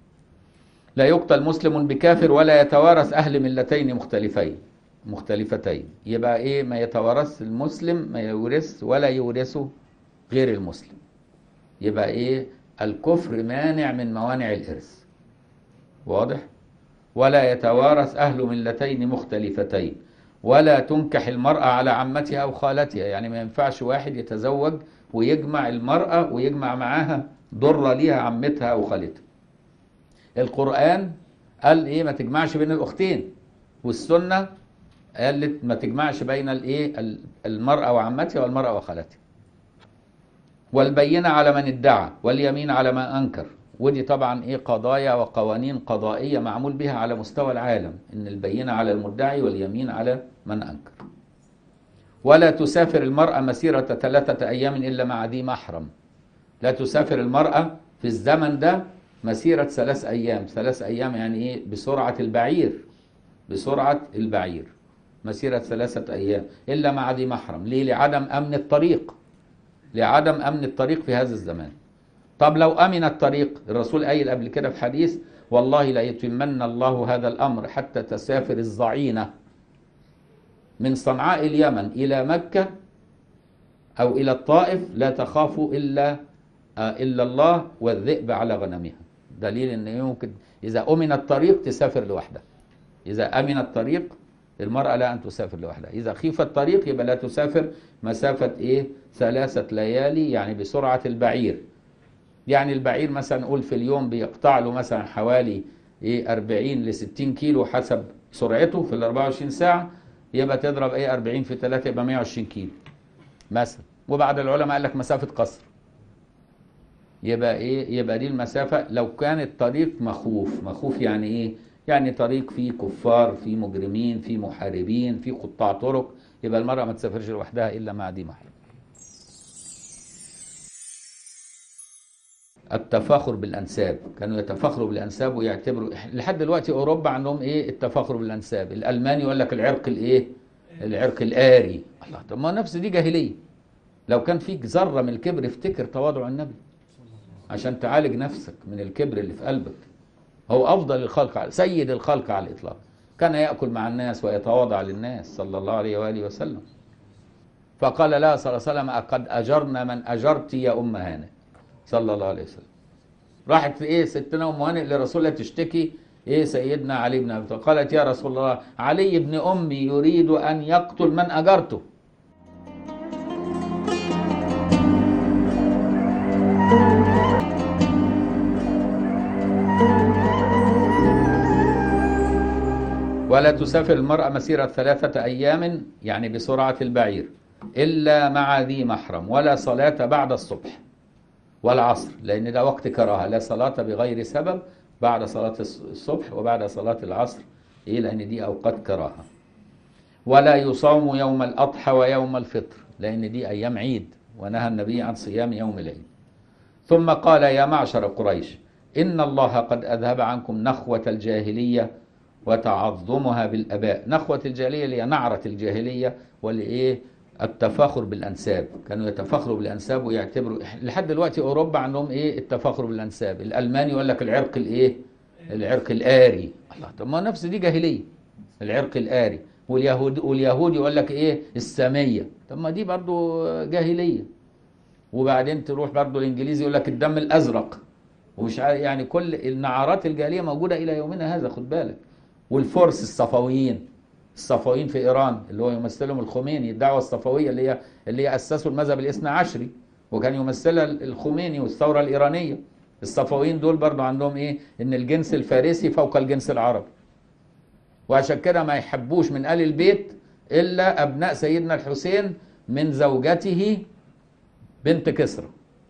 لا يقتل مسلم بكافر ولا يتوارث أهل ملتين مختلفين مختلفتين يبقى إيه ما يتوارث المسلم ما يورث ولا يورثه غير المسلم يبقى إيه الكفر مانع من موانع الإرث واضح ولا يتوارث أهل ملتين مختلفتين ولا تنكح المرأة على عمتها أو خالتها يعني ما ينفعش واحد يتزوج ويجمع المرأة ويجمع معاها ضرة ليها عمتها أو خالتها القرآن قال إيه ما تجمعش بين الأختين والسنة قالت ما تجمعش بين الإيه المرأة وعمتها والمرأة وخالتها والبينة على من ادعى واليمين على من أنكر ودي طبعا ايه قضايا وقوانين قضائية معمول بها على مستوى العالم ان البينة على المدعي واليمين على من أنكر ولا تسافر المرأة مسيرة ثلاثة أيام إلا مع ذي محرم لا تسافر المرأة في الزمن ده مسيرة ثلاث أيام ثلاث أيام يعني إيه بسرعة البعير بسرعة البعير مسيرة ثلاثة أيام إلا مع ذي محرم ليه لعدم أمن الطريق لعدم أمن الطريق في هذا الزمان طب لو أمن الطريق الرسول قايل قبل كده في حديث والله لا يتمن الله هذا الأمر حتى تسافر الظعينة من صنعاء اليمن إلى مكة أو إلى الطائف لا تخاف إلا إلا الله والذئب على غنمها دليل أن يمكن إذا أمن الطريق تسافر لوحدها إذا أمن الطريق المرأة لا أن تسافر لوحدها إذا خيف الطريق يبقى لا تسافر مسافة إيه ثلاثة ليالي يعني بسرعة البعير يعني البعير مثلا نقول في اليوم بيقطع له مثلا حوالي ايه 40 ل 60 كيلو حسب سرعته في ال 24 ساعه يبقى تضرب ايه 40 في 3 يبقى 120 كيلو مثلا وبعد العلماء قال لك مسافه قصر يبقى ايه يبقى دي المسافه لو كان الطريق مخوف مخوف يعني ايه يعني طريق فيه كفار فيه مجرمين فيه محاربين فيه قطاع طرق يبقى المرأة ما تسافرش لوحدها إلا مع دي محرم التفاخر بالانساب كانوا يتفاخروا بالانساب ويعتبروا لحد دلوقتي اوروبا عندهم ايه التفاخر بالانساب الالماني يقول لك العرق الايه العرق الاري الله طب ما نفس دي جاهليه لو كان فيك ذره من الكبر افتكر تواضع النبي عشان تعالج نفسك من الكبر اللي في قلبك هو افضل الخلق على سيد الخلق على الاطلاق كان ياكل مع الناس ويتواضع للناس صلى الله عليه واله وسلم فقال لها صلى الله عليه وسلم قد اجرنا من اجرت يا ام هانئ صلى الله عليه وسلم راحت في ايه ستنا ام هانئ لرسول الله تشتكي ايه سيدنا علي بن ابي طالب قالت يا رسول الله علي بن امي يريد ان يقتل من اجرته ولا تسافر المرأة مسيرة ثلاثة أيام يعني بسرعة البعير إلا مع ذي محرم ولا صلاة بعد الصبح والعصر لأن ده وقت كراهة لا صلاة بغير سبب بعد صلاة الصبح وبعد صلاة العصر إيه لأن دي أوقات كراهة ولا يصوم يوم الأضحى ويوم الفطر لأن دي أيام عيد ونهى النبي عن صيام يوم العيد ثم قال يا معشر قريش إن الله قد أذهب عنكم نخوة الجاهلية وتعظمها بالآباء نخوة الجاهلية اللي هي نعرة الجاهلية والإيه التفاخر بالأنساب كانوا يتفاخروا بالأنساب ويعتبروا لحد دلوقتي أوروبا عندهم إيه التفاخر بالأنساب الألماني يقول لك العرق الإيه العرق الآري الله طب ما نفس دي جاهلية العرق الآري واليهود واليهود يقول لك إيه السامية طب ما دي برضو جاهلية وبعدين تروح برضو الإنجليزي يقول لك الدم الأزرق ومش عارف يعني كل النعرات الجاهلية موجودة إلى يومنا هذا خد بالك والفرس الصفويين الصفويين في ايران اللي هو يمثلهم الخميني الدعوه الصفويه اللي هي اللي هي اسسوا المذهب الاثنى عشري وكان يمثلها الخميني والثوره الايرانيه الصفويين دول برضو عندهم ايه ان الجنس الفارسي فوق الجنس العربي وعشان كده ما يحبوش من ال البيت الا ابناء سيدنا الحسين من زوجته بنت كسرى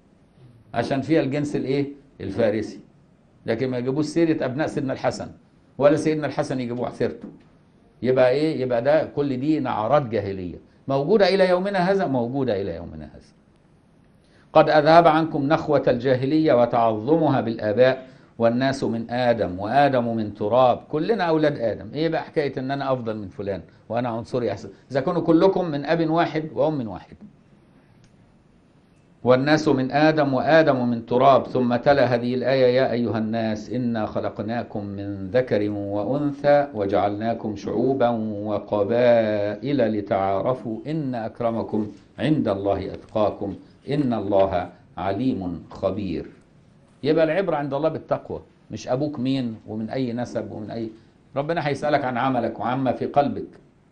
عشان فيها الجنس الايه الفارسي لكن ما يجيبوش سيره ابناء سيدنا الحسن ولا سيدنا الحسن يجيبوه سيرته يبقى ايه يبقى ده كل دي نعرات جاهليه موجوده الى يومنا هذا موجوده الى يومنا هذا قد اذهب عنكم نخوه الجاهليه وتعظمها بالاباء والناس من ادم وادم من تراب كلنا اولاد ادم ايه بقى حكايه ان انا افضل من فلان وانا عنصري احسن اذا كانوا كلكم من اب واحد وام واحد والناس من آدم وآدم من تراب ثم تلا هذه الآية يا أيها الناس إنا خلقناكم من ذكر وأنثى وجعلناكم شعوبا وقبائل لتعارفوا إن أكرمكم عند الله أتقاكم إن الله عليم خبير يبقى العبرة عند الله بالتقوى مش أبوك مين ومن أي نسب ومن أي ربنا هيسألك عن عملك وعما في قلبك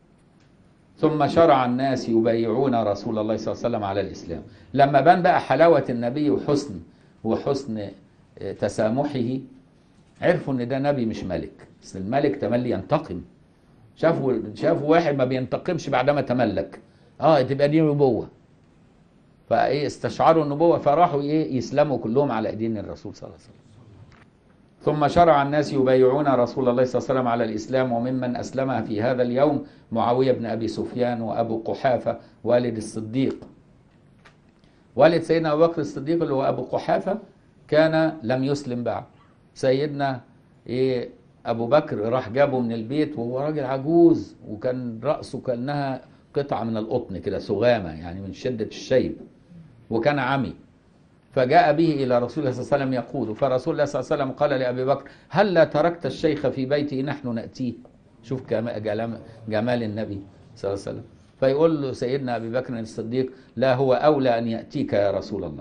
ثم شرع الناس يبايعون رسول الله صلى الله عليه وسلم على الإسلام لما بان بقى حلاوة النبي وحسن وحسن تسامحه عرفوا ان ده نبي مش ملك بس الملك تملي ينتقم شافوا شافوا واحد ما بينتقمش بعدما تملك اه تبقى دي نبوة فايه استشعروا النبوة فراحوا ايه يسلموا كلهم على ايدين الرسول صلى الله عليه وسلم ثم شرع الناس يبايعون رسول الله صلى الله عليه وسلم على الإسلام وممن أسلم في هذا اليوم معاوية بن أبي سفيان وأبو قحافة والد الصديق والد سيدنا أبو بكر الصديق اللي هو أبو قحافة كان لم يسلم بعد سيدنا إيه أبو بكر راح جابه من البيت وهو راجل عجوز وكان رأسه كأنها قطعة من القطن كده سغامة يعني من شدة الشيب وكان عمي فجاء به إلى رسول الله صلى الله عليه وسلم يقول فرسول الله صلى الله عليه وسلم قال لأبي بكر هل لا تركت الشيخ في بيتي نحن نأتيه شوف جمال النبي صلى الله عليه وسلم فيقول له سيدنا أبي بكر الصديق لا هو أولى أن يأتيك يا رسول الله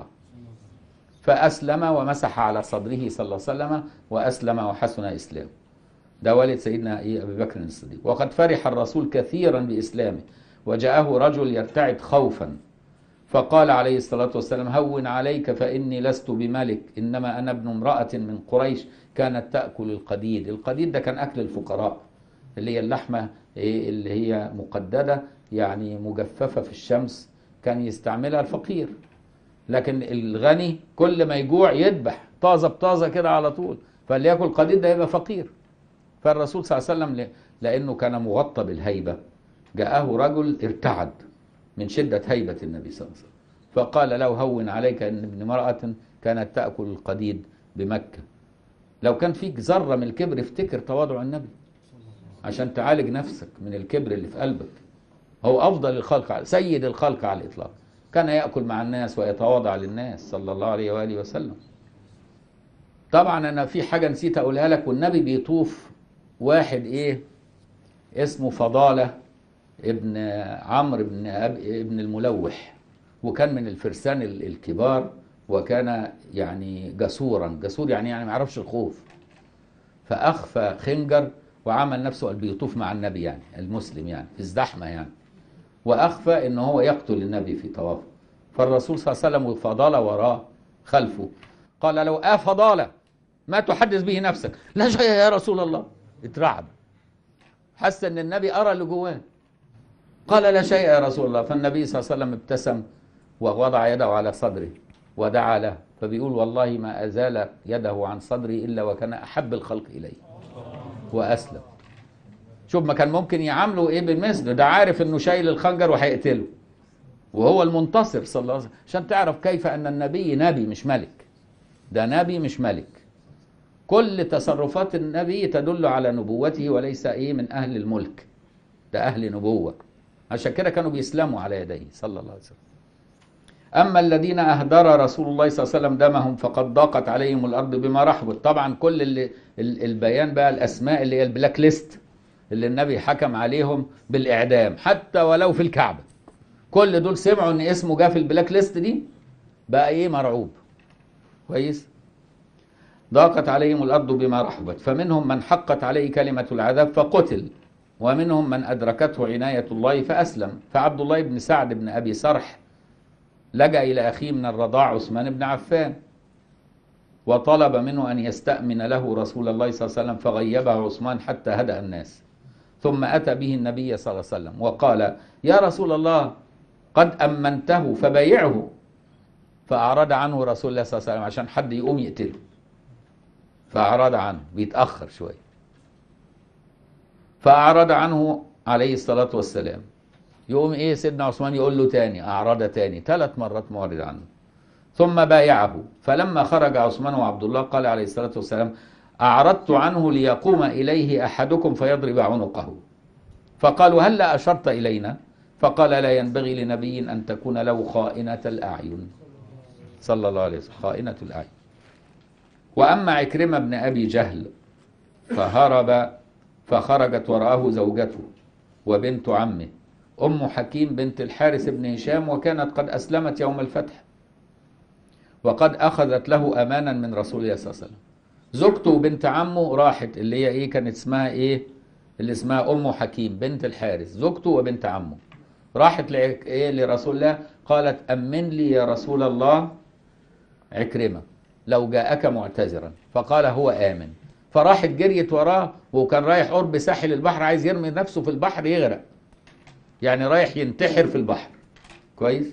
فأسلم ومسح على صدره صلى الله عليه وسلم وأسلم وحسن إسلامه ده والد سيدنا أبي بكر الصديق وقد فرح الرسول كثيرا بإسلامه وجاءه رجل يرتعد خوفا فقال عليه الصلاة والسلام هون عليك فإني لست بملك إنما أنا ابن امرأة من قريش كانت تأكل القديد القديد ده كان أكل الفقراء اللي هي اللحمة اللي هي مقددة يعني مجففة في الشمس كان يستعملها الفقير لكن الغني كل ما يجوع يذبح طازة بطازة كده على طول فاللي ياكل قديد ده يبقى فقير فالرسول صلى الله عليه وسلم لأنه كان مغطى بالهيبة جاءه رجل ارتعد من شدة هيبة النبي صلى الله عليه وسلم فقال له هون عليك أن ابن امرأة كانت تأكل القديد بمكة لو كان فيك ذرة من الكبر افتكر تواضع النبي عشان تعالج نفسك من الكبر اللي في قلبك هو أفضل الخلق على سيد الخلق على الإطلاق كان يأكل مع الناس ويتواضع للناس صلى الله عليه وآله وسلم طبعا أنا في حاجة نسيت أقولها لك والنبي بيطوف واحد إيه اسمه فضالة ابن عمرو بن ابن الملوح وكان من الفرسان الكبار وكان يعني جسورا جسور يعني يعني ما يعرفش الخوف فأخفى خنجر وعمل نفسه قال بيطوف مع النبي يعني المسلم يعني في الزحمة يعني وأخفى إن هو يقتل النبي في طوافه فالرسول صلى الله عليه وسلم فضل وراه خلفه قال لو آه فضالة ما تحدث به نفسك لا شيء يا رسول الله اترعب حس ان النبي ارى اللي جواه قال لا شيء يا رسول الله فالنبي صلى الله عليه وسلم ابتسم ووضع يده على صدره ودعا له فبيقول والله ما ازال يده عن صدري الا وكان احب الخلق الي واسلم شوف ما كان ممكن يعامله ايه بمثله ده عارف انه شايل الخنجر وهيقتله وهو المنتصر صلى الله عليه وسلم عشان تعرف كيف ان النبي نبي مش ملك ده نبي مش ملك كل تصرفات النبي تدل على نبوته وليس ايه من اهل الملك ده اهل نبوه عشان كده كانوا بيسلموا على يديه صلى الله عليه وسلم اما الذين اهدر رسول الله صلى الله عليه وسلم دمهم فقد ضاقت عليهم الارض بما رحبت طبعا كل اللي ال- البيان بقى الاسماء اللي هي البلاك ليست اللي النبي حكم عليهم بالاعدام حتى ولو في الكعبه كل دول سمعوا ان اسمه جه في البلاك ليست دي بقى ايه مرعوب كويس ضاقت عليهم الأرض بما رحبت فمنهم من حقت عليه كلمة العذاب فقتل ومنهم من أدركته عناية الله فأسلم فعبد الله بن سعد بن أبي سرح لجأ إلى أخيه من الرضاع عثمان بن عفان وطلب منه أن يستأمن له رسول الله صلى الله عليه وسلم فغيبه عثمان حتى هدأ الناس ثم أتى به النبي صلى الله عليه وسلم وقال يا رسول الله قد أمنته فبايعه فأعرض عنه رسول الله صلى الله عليه وسلم عشان حد يقوم يقتله فأعرض عنه بيتأخر شوية فأعرض عنه عليه الصلاة والسلام يقوم إيه سيدنا عثمان يقول له تاني أعرض تاني ثلاث مرات معرض عنه ثم بايعه فلما خرج عثمان وعبد الله قال عليه الصلاة والسلام أعرضت عنه ليقوم إليه أحدكم فيضرب عنقه فقالوا هل لا أشرت إلينا فقال لا ينبغي لنبي أن تكون له خائنة الأعين صلى الله عليه وسلم خائنة الأعين وأما عكرمة بن أبي جهل فهرب فخرجت وراءه زوجته وبنت عمه أم حكيم بنت الحارث بن هشام وكانت قد أسلمت يوم الفتح وقد أخذت له أمانا من رسول الله صلى الله عليه وسلم زوجته وبنت عمه راحت اللي هي إيه كانت اسمها إيه اللي اسمها أم حكيم بنت الحارث زوجته وبنت عمه راحت لعك... إيه لرسول الله قالت أمن لي يا رسول الله عكرمة لو جاءك معتذرا فقال هو آمن فراحت جريت وراه وكان رايح قرب ساحل البحر عايز يرمي نفسه في البحر يغرق يعني رايح ينتحر في البحر كويس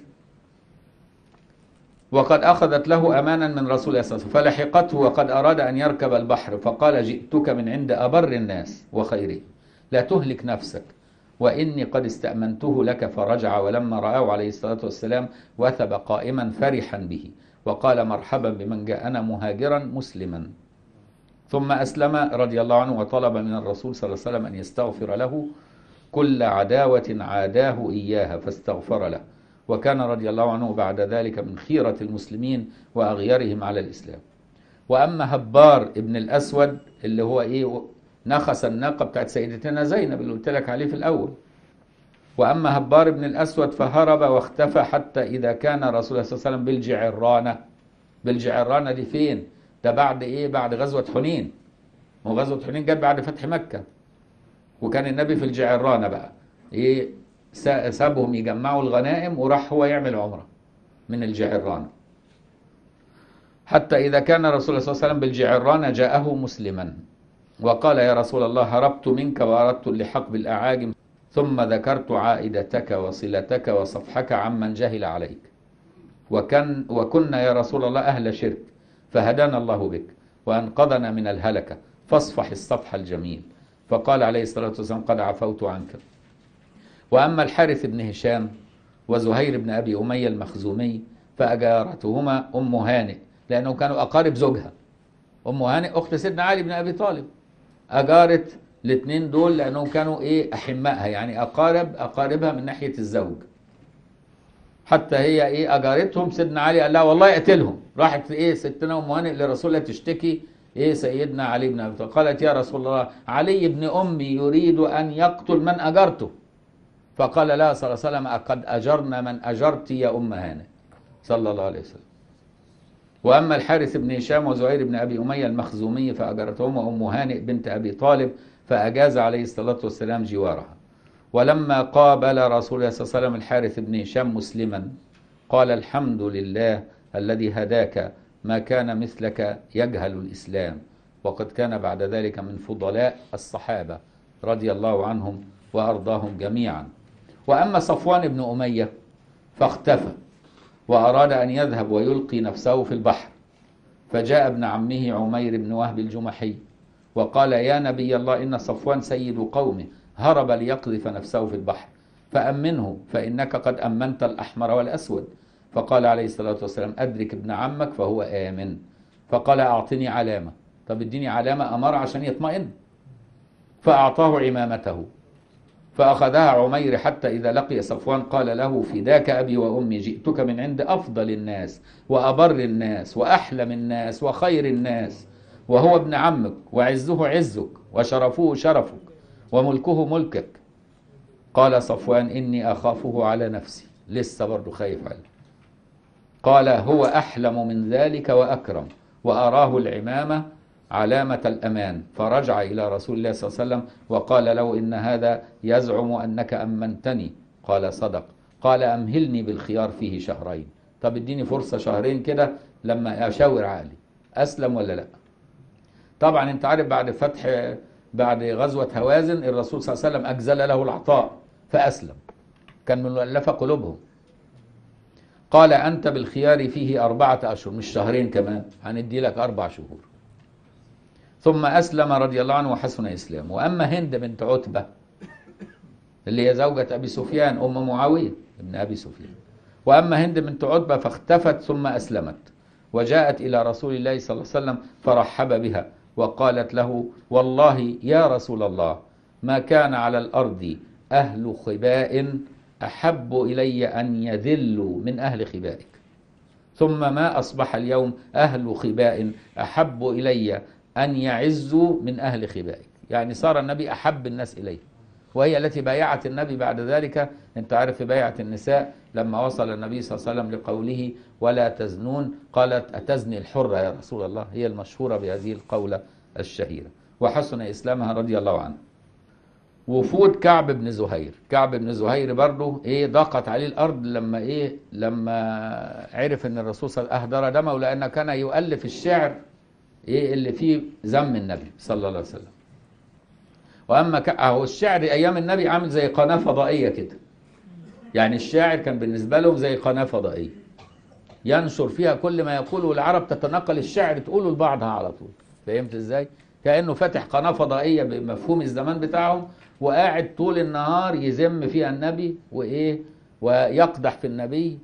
وقد أخذت له أمانا من رسول الله صلى الله عليه وسلم فلحقته وقد أراد أن يركب البحر فقال جئتك من عند أبر الناس وخيره لا تهلك نفسك وإني قد استأمنته لك فرجع ولما رآه عليه الصلاة والسلام وثب قائما فرحا به وقال مرحبا بمن جاءنا مهاجرا مسلما ثم أسلم رضي الله عنه وطلب من الرسول صلى الله عليه وسلم أن يستغفر له كل عداوة عاداه إياها فاستغفر له وكان رضي الله عنه بعد ذلك من خيرة المسلمين وأغيرهم على الإسلام وأما هبار ابن الأسود اللي هو إيه نخس الناقة بتاعت سيدتنا زينب اللي قلت لك عليه في الأول وأما هبار بن الأسود فهرب واختفى حتى إذا كان رسول الله صلى الله عليه وسلم بالجعرانة بالجعرانة دي فين؟ ده بعد إيه؟ بعد غزوة حنين وغزوة حنين جت بعد فتح مكة وكان النبي في الجعرانة بقى إيه سابهم يجمعوا الغنائم وراح هو يعمل عمرة من الجعرانة حتى إذا كان رسول الله صلى الله عليه وسلم بالجعرانة جاءه مسلما وقال يا رسول الله هربت منك وأردت اللحاق بالأعاجم ثم ذكرت عائدتك وصلتك وصفحك عمن جهل عليك وكان وكنا يا رسول الله أهل شرك فهدانا الله بك وأنقذنا من الهلكة فاصفح الصفح الجميل فقال عليه الصلاة والسلام قد عفوت عنك وأما الحارث بن هشام وزهير بن أبي أمية المخزومي فأجارتهما أم هانئ لأنه كانوا أقارب زوجها أم هانئ أخت سيدنا علي بن أبي طالب أجارت الاثنين دول لأنهم كانوا إيه أحمائها يعني أقارب أقاربها من ناحية الزوج حتى هي إيه أجارتهم سيدنا علي قال لها والله اقتلهم راحت إيه ستنا أم هانئ لرسول الله تشتكي إيه سيدنا علي بن أبي طالب قالت يا رسول الله علي بن أمي يريد أن يقتل من أجرته فقال لها صلى الله عليه وسلم قد أجرنا من أجرت يا أم هانئ صلى الله عليه وسلم وأما الحارث بن هشام وزهير بن أبي أمية المخزومي فأجرتهما أم هانئ بنت أبي طالب فأجاز عليه الصلاة والسلام جوارها ولما قابل رسول الله صلى الله عليه وسلم الحارث بن هشام مسلما قال الحمد لله الذي هداك ما كان مثلك يجهل الإسلام وقد كان بعد ذلك من فضلاء الصحابة رضي الله عنهم وأرضاهم جميعا وأما صفوان بن أمية فاختفى وأراد أن يذهب ويلقي نفسه في البحر فجاء ابن عمه عمير بن وهب الجمحي وقال يا نبي الله إن صفوان سيد قومه هرب ليقذف نفسه في البحر فأمنه فإنك قد أمنت الأحمر والأسود فقال عليه الصلاة والسلام أدرك ابن عمك فهو آمن فقال أعطني علامة طب اديني علامة أمر عشان يطمئن فأعطاه عمامته فأخذها عمير حتى إذا لقي صفوان قال له فداك أبي وأمي جئتك من عند أفضل الناس وأبر الناس وأحلم الناس وخير الناس وهو ابن عمك وعزه عزك وشرفه شرفك وملكه ملكك قال صفوان إني أخافه على نفسي لسه برضه خايف عليه قال هو أحلم من ذلك وأكرم وأراه العمامة علامة الأمان فرجع إلى رسول الله صلى الله عليه وسلم وقال له إن هذا يزعم أنك أمنتني قال صدق قال أمهلني بالخيار فيه شهرين طب اديني فرصة شهرين كده لما أشاور عقلي أسلم ولا لا طبعا انت عارف بعد فتح بعد غزوة هوازن الرسول صلى الله عليه وسلم أجزل له العطاء فأسلم كان من مؤلفة قلوبهم قال أنت بالخيار فيه أربعة أشهر مش شهرين كمان هندي لك أربع شهور ثم أسلم رضي الله عنه وحسن إسلامه وأما هند بنت عتبة اللي هي زوجة أبي سفيان أم معاوية ابن أبي سفيان وأما هند بنت عتبة فاختفت ثم أسلمت وجاءت إلى رسول الله صلى الله عليه وسلم فرحب بها وقالت له والله يا رسول الله ما كان على الأرض أهل خباء أحب إلي أن يذلوا من أهل خبائك ثم ما أصبح اليوم أهل خباء أحب إلي أن يعزوا من أهل خبائك يعني صار النبي أحب الناس إليه وهي التي بايعت النبي بعد ذلك انت عارف في بيعة النساء لما وصل النبي صلى الله عليه وسلم لقوله ولا تزنون قالت أتزني الحرة يا رسول الله هي المشهورة بهذه القولة الشهيرة وحسن إسلامها رضي الله عنه وفود كعب بن زهير كعب بن زهير برضه ايه ضاقت عليه الارض لما ايه لما عرف ان الرسول صلى الله عليه وسلم اهدر دمه لانه كان يؤلف الشعر ايه اللي فيه ذم النبي صلى الله عليه وسلم واما ك... هو الشعر ايام النبي عامل زي قناه فضائيه كده يعني الشاعر كان بالنسبه لهم زي قناه فضائيه ينشر فيها كل ما يقوله العرب تتنقل الشعر تقوله لبعضها على طول فهمت ازاي كانه فاتح قناه فضائيه بمفهوم الزمان بتاعهم وقاعد طول النهار يذم فيها النبي وايه ويقدح في النبي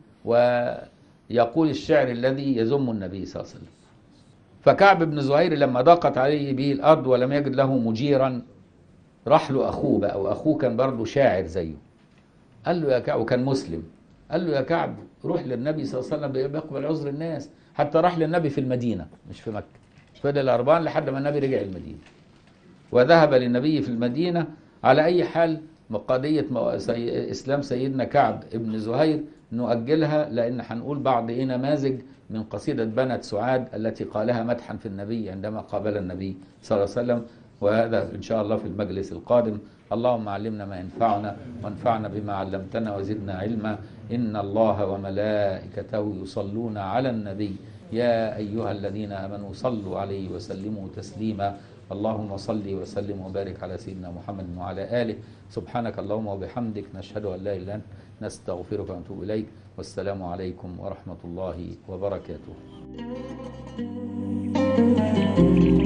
ويقول الشعر الذي يذم النبي صلى الله عليه وسلم فكعب بن زهير لما ضاقت عليه به الارض ولم يجد له مجيرا راح له اخوه بقى واخوه كان برضه شاعر زيه قال له يا كعب وكان مسلم قال له يا كعب روح للنبي صلى الله عليه وسلم بيقبل عذر الناس حتى راح للنبي في المدينه مش في مكه فضل هربان لحد ما النبي رجع المدينه وذهب للنبي في المدينه على اي حال قضيه اسلام سيدنا كعب ابن زهير نؤجلها لان هنقول بعض ايه نماذج من قصيده بنت سعاد التي قالها مدحا في النبي عندما قابل النبي صلى الله عليه وسلم وهذا ان شاء الله في المجلس القادم اللهم علمنا ما ينفعنا وانفعنا بما علمتنا وزدنا علما ان الله وملائكته يصلون على النبي يا ايها الذين امنوا صلوا عليه وسلموا تسليما اللهم صل وسلم وبارك على سيدنا محمد وعلى اله سبحانك اللهم وبحمدك نشهد ان لا اله الا انت نستغفرك ونتوب اليك والسلام عليكم ورحمه الله وبركاته